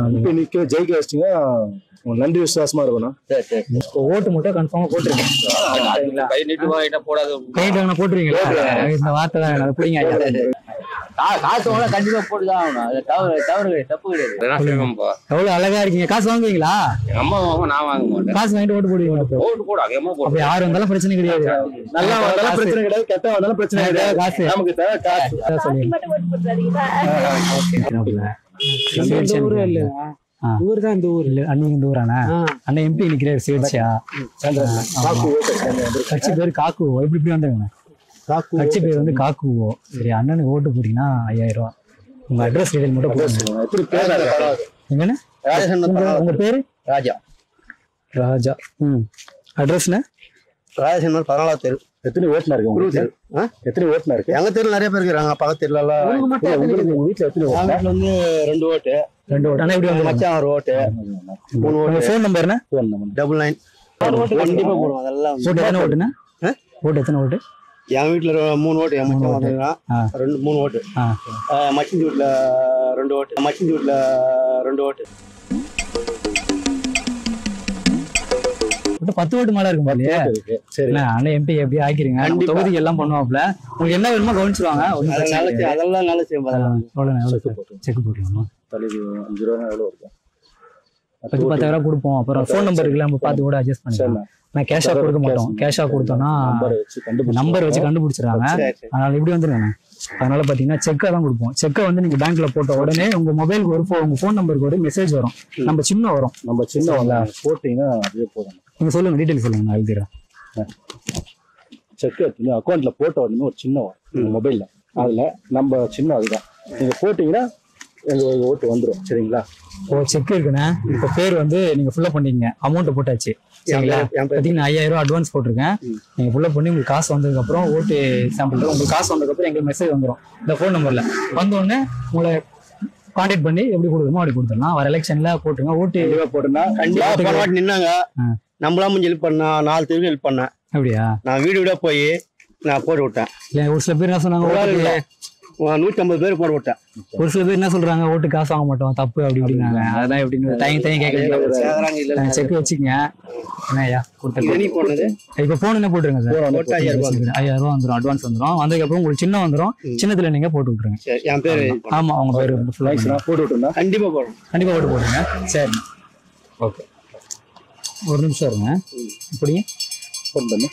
இப்போ நிக்க ஜெயிக்க வச்சிட்டீங்க உங்களுக்கு நன்றி விசுவாசமா இருக்கணும் சரி சரி இப்போ ஓட்டு மட்டும் கன்ஃபார்மா போட்டுருங்க கை நீட்டு வாங்கிட்ட போடாது கைட்டு வாங்கினா போட்டுருவீங்களா இந்த வார்த்தை தான் வேணும். அது பிடிங்க ஐயா கா- காசு வாங்கினா கண்டிப்பா போட்டுதான் ஆகணும் அது தவறு தவறு கிடையாது, தப்பு கிடையாது எவ்வளவு அழகா இருக்கீங்க காசு வாங்குவீங்களா எங்க அம்மா வாங்க நான் வாங்க மாட்டேன் காசு வாங்கிட்டு ஓட்டு போடுவீங்க அப்போ போட்டு போடு அங்கேயமா அப்படி போட்டு யாரு வந்தாலும் பிரச்சனை கிடையாது நல்லா வந்தாலும் பிரச்சனை கிடையாது கெட்ட வந்தாலும் பிரச்சனை கிடையாது காசு நமக்கு தேவை காசு அதான் சொல்லுங்க மட்டும் ஓட்டு போட்டுறாதீங்களா இந்த ஊரு இல்ல ஊர் தான் இந்த ஊர் இல்ல அண்ணன் இந்த ஊரானே அண்ணன் எம்பி நிக்கிறாரு சுயேட்சையா காக்கு ஓட்டு சேர்ந்து கட்சி பேர் காக்குவோ எப்படி இப்படி வந்துருங்க காக்கு கட்சி பேர் வந்து காக்குவோ சரி அண்ணனுக்கு ஓட்டு போட்டீங்கன்னா ஐயாயிரம் ரூபா உங்க அட்ரஸ் டீடைல் மட்டும் போடுங்க எப்படி பேர் எங்கண்ணே ராஜேஷன் உங்க உங்க பேரு ராஜா ராஜா ம் அட்ரஸ்ண்ணே ராஜேஷன் பதினாலாவது தெரு எத்தனை ஓட்டுனா இருக்கு உங்க வீட்டுல? ஆ? எத்தனை ஓட்டுனா இருக்கு எங்க தெருல நிறைய பேர் இருக்கிறாங்க பக்கத்து தெருல எல்லாம் இல்ல, உங்களுக்கு உங்க வீட்டுல எத்தனை என் ஓட்டுனா வீட்டுல வந்து ரெண்டு ஓட்டு ரெண்டு ஓட்டு அண்ணா எப்படி வந்து மச்சான் ஒரு ஓட்டு மூணு உங்க ஓட்டு ஃபோன் நம்பர் என்ன phone number. டபுள் நைன் கண்டிப்பா போடுவோம் அதெல்லாம் ஓட்டு எத்தனை ஓட்டுண்ணே ஆ? ஓட்டு எத்தனை ஓட்டு என் வீட்டுல ரெ- மூணு ஓட்டு என் மச்சான் வந்துருக்கான் ஆ. ரெண்டு மூணு ஓட்டு ஆ ஆஹ் மச்சின் வீட்டுல ரெண்டு ஓட்டு மச்சின் வீட்டுல ரெண்டு ஓட்டு மொத்தம் பத்து ஓட்டு மேல இருக்கும் போலயே இருக்கு. சரி என்ன அண்ணன் எம்பி எப்படி ஆக்கிருங்க நம்ம கண்டிப்பா. தொகுதிக்கு எல்லாம் பண்ணுவாப்ல உங்களுக்கு என்ன வேணுமோ கவனிச்சிருவாங்க ஒன்றும் அதெல்லாம் பிரச்சனை நல்ல இல்லை செய்ய- அதெல்லாம் நல்ல செய்யும் அதெல்லாம். எவ்வளோ எவ்வளோ செக்கு போட்டு செக் போட்டுருவோமா தலைக்கு அஞ்சு ரூபா எவ்வளவு இருக்கும் பத்து பத்தாயிரம் கொடுப்போம் அப்புறம் ஃபோன் நம்பர் இருக்குல்ல நம்ம பார்த்து கூட அட்ஜஸ்ட் பண்ணிக்கலாம் நான் கேஷா கொடுக்க மாட்டோம் கேஷா கொடுத்தோம்னா நம்பர் வச்சு கண்டுபிடிச்சு நம்பர் வச்சு கண்டுபிடிச்சிடுறாங்க சரி, சரி. அதனால இப்படி வந்துருங்க அதனால பாத்தீங்கன்னா செக்கை தான் கொடுப்போம் செக்கை வந்து நீங்க பேங்க்ல போட்ட உடனே உங்க மொபைலுக்கு ஒரு phone- உங்க ஃபோன் நம்பருக்கு ஒரு மெசேஜ் வரும் நம்ம சின்ன வரும் நம்ம சின்ன வந்தா போட்டீங்கன்னா அதுவே போதும் நீங்க சொல்லுங்க டீடைல் சொல்லுங்க நான் எழுதிடுறேன் செக் எடுத்து அக்கௌண்ட்ல போட்ட உடனே ஒரு சின்ன வரும் மொபைல்ல அதுல நம்ம சின்ன அதுதான் நீங்க போட்டீங்கன்னா எங்க ஓட்டு வந்துரும் சரிங்களா ஓ செக் இருக்குண்ணே இப்போ பேர் வந்து நீங்க ஃபுல்லா பண்ணிக்கங்க அமௌண்ட் போட்டாச்சு சரிங்களா என் பேர் பார்த்தீங்கன்னா ஐயாயிரம் ரூபாய் அட்வான்ஸ் போட்டிருக்கேன் நீங்க ஃபுல்லா பண்ணி உங்களுக்கு காசு வந்ததுக்கு அப்புறம் ஓட்டு சாம்பிள் உங்களுக்கு காசு வந்ததுக்கு அப்புறம் எங்களுக்கு மெசேஜ் வந்துரும் இந்த ஃபோன் நம்பர்ல வந்த உடனே உங்களை கான்டாக்ட் பண்ணி எப்படி கொடுக்கணுமோ அப்படி கொடுத்துடலாம் வர எலெக்ஷன்ல போட்டுருங்க ஓட்டு தெளிவா போட்டுனா கண்டிப்பா போன வாட்டி நின்னாங்க ஆ. நம்மளா முடிஞ்சு ஹெல்ப் பண்ணா நாலு தெருக்கு ஹெல்ப் பண்ணேன் அப்படியா நான் வீடு வீடா போய் நான் போட்டு விட்டேன் இல்ல ஒரு சில பேர் என்ன சொன்னாங்க ஒரு ஆள் ஓட்டுக்கு இல்ல. நூத்தி ஐம்பது பேர் போட்டு விட்டேன் ஒரு சில பேர் என்ன சொல்றாங்க ஓட்டு காசு வாங்க மாட்டோம் தப்பு அப்படி இப்படினாங்க அதான் எப்படின்னு தயங்கி தயங்கி கேட்கறீங்க சேகராங்க இல்ல செக் வச்சுக்கங்க என்னய்யா இது கொடுத்துருக்கேன் நீ போனது இப்ப போன் என்ன போட்டுருங்க சார் போட்டு ஐயாயிரம் ரூபாய் ஐயாயிரம் ரூபா வந்துரும் அட்வான்ஸ் வந்துரும் வந்ததுக்கு அப்புறம் உங்களுக்கு சின்ன வந்துரும் சின்னத்துல நீங்க போட்டு விட்டுருங்க சரி என் பேரு ஆமா அவங்க பேரு full ஆ Thanks பண்ணுங்க. நான் போட்டு விட்டுருந்தா கண்டிப்பா போடுறோம் கண்டிப்பா ஓட்டு போடுங்க சரி ஓகே ஒரு நிமிஷம் இருங்க இப்படி ஃபோன் பண்ணி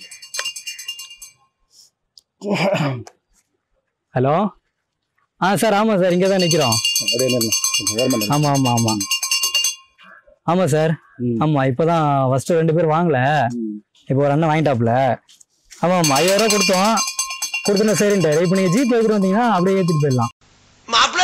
ஹலோ ஆ சார் ஆமா சார் இங்க தான் நிக்கிறோம் அப்படியே நின்னு. கொஞ்சம் ஓரமா நின்னு. ஆமா ஆமா ஆமா ஆமா சார் ம். ஆமா இப்பதான் ஃபர்ஸ்ட் ரெண்டு பேர் வாங்கல ம். இப்போ ஒரு அண்ணன் வாங்கிட்டாப்ல ஆமா ஆமா ஐயாயிரம் ரூபாய் கொடுத்தோம் கொடுத்தோம் சரின்ட்டாரு இப்போ நீங்க ஜிபே எடுத்துட்டு வந்தீங்கன்னா அப்படியே ஏத்திட்டு போயிடலாம் மாப்பிள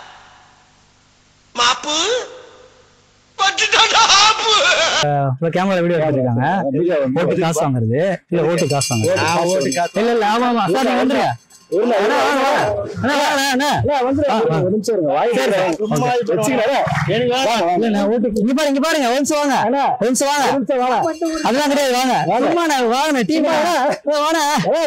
மாப்பு பட்டுட்டாடா ஆப்பு அப்புறம் கேமரா வீடியோ எடுத்துருக்காங்க மீடியா வந்து ஓட்டு காசு வாங்குறது இல்ல ஓட்டு காசு வாங்குறது நான் ஓட்டு காசு இல்ல இல்ல ஆமா ஆமா சார் நீங்க வந்துருங்க இல்ல, இல்ல, அண்ணா, வாங்க, வாங்க. அண்ணா, வாங்க, அண்ணா. இல்ல, வந்துரு, வந்துரு, ஒரு நிமிஷம் இருங்க. வாய் சரி, சரி. சும்மா இது வச்சுக்கிறேன். எனக்கு வேணாம். இல்ல, நான் ஓட்டு இங்க பாருங்க இங்க பாருங்க ஒரு நிமிஷம் வாங்க ஒரு நிமிஷம் வாங்க அதெல்லாம் கிடையாது வாங்க சும்மா நான் வாங்க டீம் வாங்க வாங்க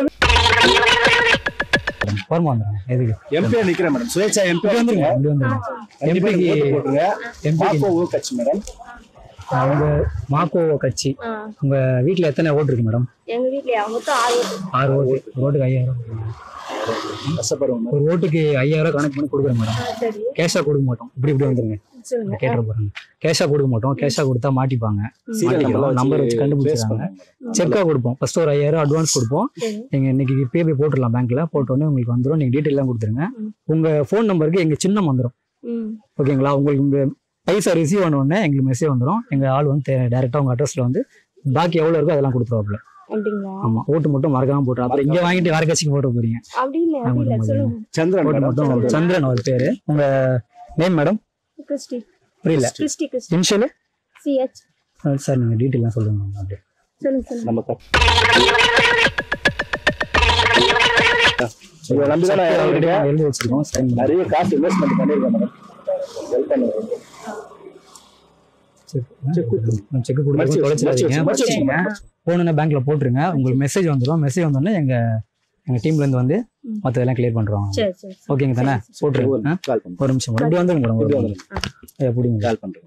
வருமா வந்துடுங்க எதுக்கு MP யா நிக்கிறேன் மேடம் சுயேட்சா MP இப்படி வந்துருங்க இப்படி வந்துருங்க கண்டிப்பா எம்பிக்கு ஓட்டு போட்டுருங்க எம்பிக்கு மாப்போ ஊர் கட்சி மேடம் அவங்க மாக்கோ கட்சி ஆ. உங்க வீட்ல எத்தனை ஓட்டு இருக்கு மேடம் எங்க வீட்லயா மொத்தம் ஆறு ஓட்டு ஆறு ஓட்டு ஒரு ஓட்டுக்கு ஐயாயிரம் கஷ்டப்படுவோம் ஒரு ஓட்டுக்கு ஐயாயிரம் ரூபாய் கணக்கு பண்ணி கொடுக்குறேன் மேடம் ஆ, சரி கேஷா கொடுக்க மாட்டோம் இப்படி இப்படி வந்துருங்க சொல்லுங்க கேட்டுற போறாங்க கேஷா கொடுக்க மாட்டோம் கேஷா கொடுத்தா மாட்டிப்பாங்க மாட்டிக்கிறோம் நம்பர் வச்சு கண்டுபிடிச்சாங்க செக்கா கொடுப்போம் ஃபர்ஸ்ட் ஒரு ஐயாயிரம் அட்வான்ஸ் கொடுப்போம் சரி. நீங்க இன்னைக்கு பேபி போட்டுடலாம் பேங்க்ல போட்டோன்னே உங்களுக்கு வந்துடும் நீங்க டீட்டெயில் எல்லாம் கொடுத்துருங்க ம். உங்க ஃபோன் நம்பருக்கு எங்க சின்னம் வந்துடும் ம் ஓகேங்களா உங்களுக்கு இந்த பைசா ரிசீவ் ஆன உடனே எங்களுக்கு மெசேஜ் வந்துடும் எங்க ஆள் வந்து டேரக்டா உங்க அட்ரஸ்ல வந்து பாக்கி எவ்வளவு இருக்கோ அதெல்லாம் கொடுத்துருவாப்ல அப்படிங்களா ஆமா ஓட்டு மட்டும் மறக்காம போட்டுரும் அப்புறம் இங்க வாங்கிட்டு வேற கட்சிக்கு போட்டு போறீங்க அப்படி இல்ல அப்படி இல்ல சொல்லுங்க சந்திரன் ஓட்டு மேடம் மட்டும் சந்திரன் அவர் பேரு உங்க நேம் மேடம் கிறிஸ்டி புரியல Christy Christy initial CH sir நீங்க டீட்டெயிலாம் சொல்லுங்க அப்படியே சொல்லுங்க சொல்லுங்க நம்ம க- உங்களை நம்பிதான் நான் இறங்கிட்டேன். எழுதி வச்சிருக்கோம் sign பண்ணி. நிறைய காசு இன்வெஸ்ட்மெண்ட் பண்ணிருக்கேன் மேடம் ஹெல்ப் பண்ணுங்க செக் கொடுத்து மடிச்சு தொலைச்சிடாதீங்க வச்சு, மடிச்சு மடிச்சிங்க வச்சு. போனோன்னே பேங்க்ல போட்டுருங்க உங்களுக்கு மெசேஜ் வந்துடும் மெசேஜ் வந்தோடனே எங்க எங்க டீம்ல இருந்து வந்து ம். மற்றதெல்லாம் கிளியர் பண்றோம் சரி சரி ஓகேங்க தானே போட்டுருங்க ஆ? கால் பண்ணுறேன் ஒரு நிமிஷம் மேடம் இப்படி வந்துருங்க மேடம் இப்படி ஒரு வந்துருங்க எப்படிங்க கால் பண்ணுறேன்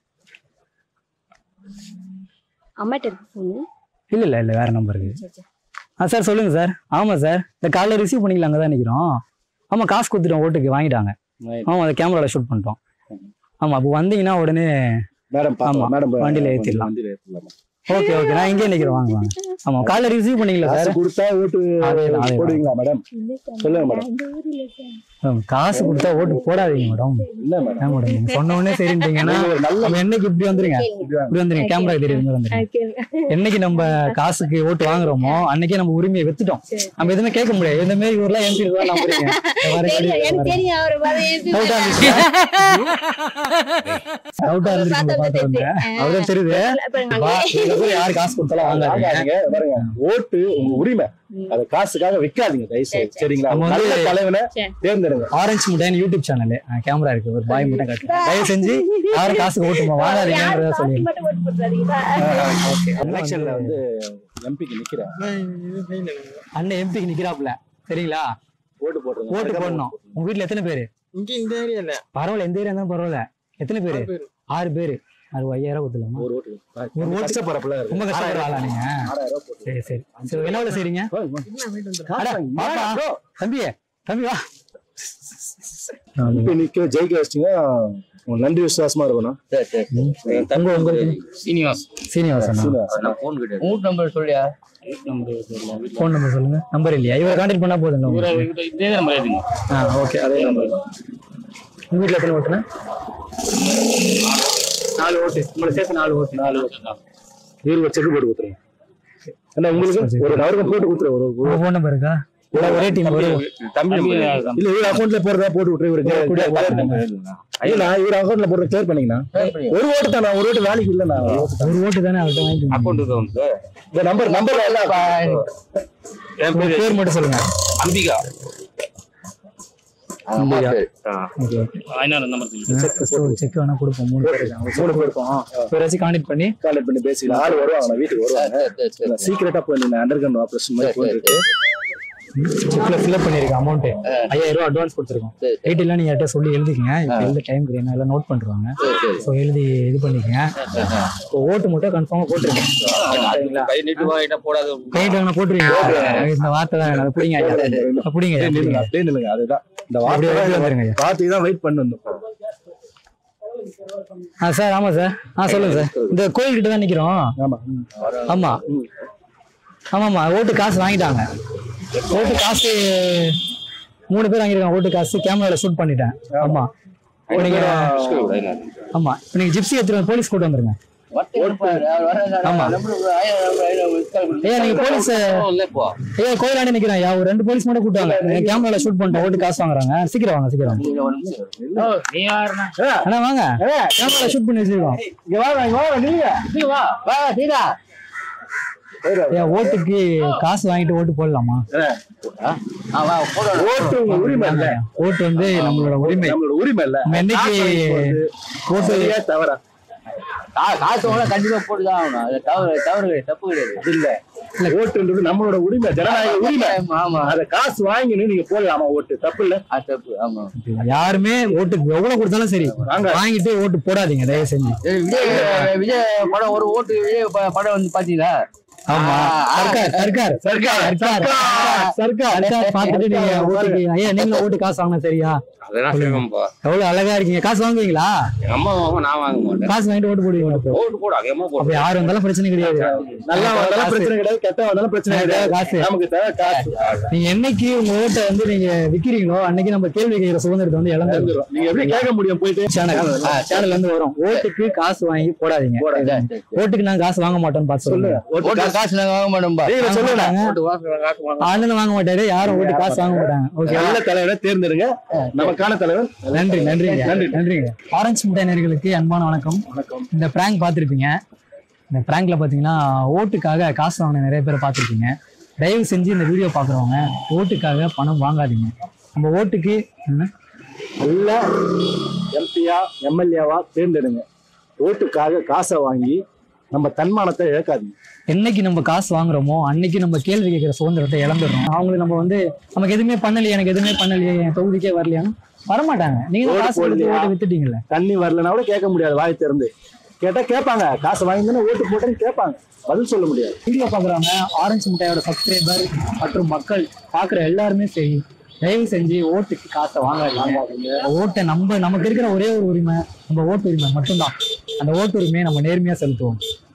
அம்மாட்ட இருக்கு ஃபோனு இல்ல இல்ல இல்ல வேற நம்பர் இருக்கு சரி சரி ஆ சார் சொல்லுங்க சார் ஆமா சார் இந்த காலைல ரிசீவ் பண்ணிக்கல அங்கே தான் நிற்கிறோம் ஆமா காசு கொடுத்துட்டோம் ஓட்டுக்கு வாங்கிட்டாங்க ஆமா அதை கேமரால ஷூட் பண்ணிட்டோம் ஆமா அப்போ வந்தீங்கன்னா உடனே மேடம் ஆமா. மேடம் வண்டியில ஏத்திடலாம். வண்டியில ஏற்றிடலாம் ஓகே ஓகே நான் இங்கே நிற்கிறேன் வாங்க வாங்க ஆமா காலைல ரிசீவ் பண்ணிக்கல காசு சார் கொடுத்தா ஓட்டு அதேதான், அதேதான். போடுவீங்களா மேடம் இல்ல சார் சொல்லுங்க மேடம். இந்த ஊர் இல்ல சார் மேம், காசு கொடுத்தா ஓட்டு போடாதீங்க மேடம் இல்ல மேடம் ஏன் மேடம் நீங்க சொன்ன உடனே சரின்ட்டீங்கன்னா நீங்க ஒரு நல்ல நம்ம என்னைக்கு இப்படி வந்துருங்க இப்படி வந்துருங்க கேமரா தெரியுது இங்க வந்துருங்க ஓகே என்னைக்கு நம்ம காசுக்கு ஓட்டு வாங்குறோமோ அன்னைக்கே நம்ம உரிமையை வித்துட்டோம் சரி. நம்ம எதுவுமே கேட்க முடியாது இந்த மாதிரி இவரெல்லாம் எம்பி தான் நம்புறீங்க இந்த மாதிரி தெரியும் எனக்கு கிடையாது. தெரியும் அவர் டவுட்டா இருந்துச்சு டவுட்டா இருந்துச்சு பாத்து வந்தேன் அவ்வளவு தெரியுது வா, இதுக்கப்புறம் யாரு காசு கொடுத்தாலும் வாங்காதீங்க வாங்காதீங்க பாருங்க ஓட்டு உங்க உரிமை அது காசுக்காக விக்காதீங்க தயவு செய்து சரிங்களா நம்ம நல்ல வந்து- தலைவனை சரி. தேர்ந்தெடுங்க ஆரஞ்சு முட்டைன்னு யூடியூப் சேனல் கேமரா இருக்கு ஒரு பாய் மட்டும் காட்டுறேன் தயவு செஞ்சு யாரும் காசுக்கு ஓட்டுமா வாங்காதீங்கன்றத சொல்லி மட்டும் ஓட்டு போட்டுறாதீங்களா எலெக்ஷன்ல வந்து எம்பிக்கு நிக்கிறேன் அண்ணன் எம்பிக்கு நிக்கிறாப்ல சரிங்களா ஓட்டு போடுறேன் ஓட்டு போடணும் உங்க வீட்ல எத்தனை பேரு இங்க இந்த ஏரியால பரவாயில்ல எந்த ஏரியா இருந்தாலும் பரவாயில்ல எத்தனை பேரு ஆறு பேரு அது ஐயாயிரம் கொடுத்துலாமா ஒரு ஓட்டு ஒரு ஓட்டு கஷ்டப்படுறப்பல ரொம்ப கஷ்டப்படுற ஆளா நீங்க ஆறாயிரம் ரூபாய் போட்டு சரி சரி சரி என்ன வேலை செய்றீங்க அட, பாப்பா. தம்பி தம்பி வா இப்ப நிக்க ஜெயிக்க வச்சிட்டீங்க உங்களுக்கு நன்றி விசுவாசமா இருக்கணும் சரி சரி உங்க உங்களுக்கு சீனிவாஸ் சீனிவாசனா நான் ஃபோன் கிடையாது ரூட் நம்பர் சொல்லியா ஃபோன் நம்பர் சொல்லுங்க நம்பர் இல்லையா இவரை கான்டாக்ட் பண்ணா போதுங்க உங்களுக்கு. இதே நம்பர் எழுதுங்க ஆ ஓகே அதே நம்பர் உங்க வீட்ல எத்தனை ஓட்டுனா நாலு ஓட்டு உங்களை சேர்த்து நாலு ஓட்டு நாலு ஓட்டு இவரு ஒரு செக் போட்டு கொடுத்துருங்க ஏன்னா உங்களுக்கு ஒரு அவருக்கு போட்டு கொடுத்துரு ஒரு ஒரு- உங்க ஃபோன் நம்பர் இருக்கா எல்லாம் ஒரே டீம் வரும் தம்பி இல்ல இவர் அக்கௌண்ட்ல போடுறதா போட்டு விட்டுரு இவருக்கு இல்ல இவர் அக்கௌண்ட்ல போடுற கிளியர் பண்ணீங்கன்னா ஒரு ஓட்டு தான் ஒரு ஓட்டு வேலைக்கு இல்ல நான் ஒரு ஓட்டு தானே அவர்கிட்ட வாங்கிக்கோங்க அக்கௌண்ட் வந்து இந்த நம்பர் நம்பர் என் உங்க பேரு பேர் மட்டும் சொல்லுங்க அம்பிகா அம்பிகா. சரி. ஓகே ஓகே ஐநூறு நம்பர் சொல்லி செக் ஒரு செக் வேணா கொடுப்போம் மூணு பேர் இருக்காங்க மூணு பேர் இருக்கோம் பேராச்சும் கான்டாக்ட் பண்ணி கான்டாக்ட் பண்ணி பேசிக்கலாம் ஆள் வருவாங்க நான் வீட்டுக்கு வருவாங்க சரி சரி சரி சீக்கிரட்டா போய் நீங்க அண்டர் கிரவுண்ட் ஆபரேஷன் மாதிரி போயிட்டு செக்ல ஃபில்அப் பண்ணிருக்கேன் அமௌண்ட் ஐயாயிரம் ரூபாய் அட்வான்ஸ் கொடுத்துருக்கோம் சரி. டீட்டெயிலாம் நீங்க யார்கிட்ட சொல்லி எழுதிக்கங்க இப்போ எழுத டைம் கிடையாது எல்லாம் நோட் பண்ணிருவாங்க சரி சரி ஸோ எழுதி இது பண்ணிக்கங்க இப்போ ஓட்டு மட்டும் கன்ஃபார்மா போட்டுருக்கேன் சரிங்களா கை நீட்டு வா என்ன போடாது கைட்டு வாங்க போட்டுருவீங்க இந்த வார்த்தை தான் வேணும். அதை பிடிங்க ஐயா அதை பிடிங்க ஐயா, அப்படியே நில்லுங்க பிடிங்க. அப்படியே நில்லுங்க அதுதான் இந்த அப்படியே வார்த்தை வெளியே வந்துருங்க ஐயா. வார்த்தைக்கு தான் வெயிட் பண்ணி வந்தோம் ஆ சார் ஆமா சார் ஆ சொல்லுங்க சார் இந்த கோயில் கிட்ட தான் நிக்கிறோம் ஆமா ஆமா ஆமாம்மா ஓட்டு காசு வாங்கிட்டாங்க ஓட்டு காசு மூணு பேர் வாங்கியிருக்காங்க ஓட்டு காசு கேமரால ஷூட் பண்ணிட்டேன் ஆமா இப்போ நீங்க ஆமா இப்போ நீங்க ஜிப்ஸி எடுத்துட்டு போலீஸ் கூட்டு வந்துருங்க ஆமா. ஐயா நீங்க போலீஸ் ஐயா கோயிலாண்ட நிக்கிறேன் ஐயா ஒரு ரெண்டு போலீஸ் மட்டும் கூட்டாங்க கேமரால ஷூட் பண்ணிட்டோம் ஓட்டு காசு வாங்குறாங்க சீக்கிரம் வாங்க சீக்கிரம் வாங்க. நீ யாருண்ணா அண்ணா வாங்க கேமரால ஷூட் பண்ணி வச்சிருக்கோம் இங்க வாங்க இங்க வாங்க நில்லுங்க வா வா சீதா ஐயா ஓட்டுக்கு காசு வாங்கிட்டு ஓட்டு போடலாமா ஆ வா போடணும் ஓட்டு உங்க உரிமை இல்ல ஓட்டு வந்து நம்மளோட உரிமை நம்மளோட உரிமை இல்ல நம்ம என்னைக்கு ஓட்டு சரியா தவறா கா- காசு வாங்கினா கண்டிப்பா போட்டுதான் ஆகணும் அது தவறு தவறு கிடையாது தப்பு கிடையாது அது இல்ல இல்ல ஓட்டுன்றது நம்மளோட உரிமை ஜனநாயக உரிமை ஆமா அத காசு வாங்கினு நீங்க போடலாமா ஓட்டு தப்பு இல்ல அது தப்பு ஆமா யாருமே ஓட்டுக்கு எவ்வளவு கொடுத்தாலும் சரி வாங்க. வாங்கிட்டு ஓட்டு போடாதீங்க தயவு செஞ்சு சரி, விஜய் விஜய் படம் ஒரு ஓட்டு விஜய் ப- படம் வந்து பாத்தீங்களா ஆமா ஆ, சர்க்கார் சர்க்கார் சர்க்கார் சர்க்கார் சர்க்கார் சர்க்கார் பார்த்துட்டு நீங்க ஓட்டுக்கு ஐயா நீங்களும் ஓட்டு காசு வாங்கினா சரியா அதெல்லாம் செய்வோம்ப்பா எவ்வளவு அழகா இருக்கீங்க காசு வாங்குவீங்களா எங்க அம்மா வாங்க நான் வாங்க மாட்டேன் காசு வாங்கிட்டு ஓட்டு போடுவீங்க ஓட்டு ஓட்டு போடு அகமா அப்ப போடு யாரு வந்தாலும் பிரச்சனை கிடையாது நல்லா வந்தாலும் காசு. பிரச்சனை கிடையாது கெட்ட வந்தாலும் பிரச்சனை கிடையாது காசு. நமக்கு தேவை காசு நீங்க என்னைக்கு உங்க ஓட்டை வந்து நீங்க விக்கிறீங்களோ அன்னைக்கு நம்ம கேள்வி கேட்கிற சுதந்திரத்தை வந்து இழந்துருவோம் நீங்க எப்படி கேட்க முடியும் போயிட்டு சேனல் சேனல்ல இருந்து வரும் ஓட்டுக்கு காசு வாங்கி போடாதீங்க ஓட்டுக்கு நாங்க காசு வாங்க மாட்டோம்னு பார்த்து சொல்லுங்க ஓட்டு ஓட்டு காசு நாங்க வாங்க மாட்டோம்பா நீங்க சொல்லுங்க ஓட்டு வாங்க காசு வாங்க அண்ணன் வாங்க மாட்டாரு யாரும் ஓட்டு காசு வாங்க மாட்டாங்க ஓகே நல்ல தலைவரை தேர்ந்தெடுங்க நமக்கான தலைவர் நன்றி நன்றிங்க நன்றி. நன்றிங்க ஆரஞ்சு மிட்டாயினர்களுக்கு அன்பான வணக்கம் வணக்கம் இந்த பிராங்க் பார்த்துருப்பீங்க இந்த பிராங்க்ல பார்த்தீங்கன்னா ஓட்டுக்காக காசு வாங்கின நிறைய பேர் பார்த்துருப்பீங்க தயவு செஞ்சு இந்த வீடியோ பார்க்குறவங்க ஓட்டுக்காக பணம் வாங்காதீங்க நம்ம ஓட்டுக்கு என்ன? நல்ல எம்பியா எம்எல்ஏவா தேர்ந்தெடுங்க ஓட்டுக்காக காசை வாங்கி நம்ம தன்மானத்தை இழக்காதீங்க என்னைக்கு நம்ம காசு வாங்குறோமோ அன்னைக்கு நம்ம கேள்வி கேட்கிற சுதந்திரத்தை இழந்துடுறோம் அவங்களுக்கு நம்ம வந்து நமக்கு எதுவுமே பண்ணலையே எனக்கு எதுவுமே பண்ணலையே என் தொகுதிக்கே வரலையான்னு வரமாட்டாங்க நீங்க தான் ஓட்டு காசு கொடுத்து போடலையா? ஓட்டு வித்துட்டீங்கல்ல தண்ணி வரலனா கூட கேட்க முடியாது வாய் திறந்து கேட்டா கேட்பாங்க காசு வாங்கி தானே ஓட்டு போட்டேன்னு கேட்பாங்க பதில் சொல்ல முடியாது வீடியோ பாக்குறவங்க ஆரஞ்சு முட்டையோட சப்ஸ்கிரைபர் மற்றும் மக்கள் பாக்குற எல்லாருமே சரி தயவு செஞ்சு ஓட்டுக்கு காசை வாங்காதீங்க ஓட்டை நம்ம நமக்கு இருக்கிற ஒரே ஒரு உரிமை நம்ம ஓட்டு உரிமை மட்டும்தான் அந்த ஓட்டு உரிமையை நம்ம நேர்மையா செலுத்துவோம்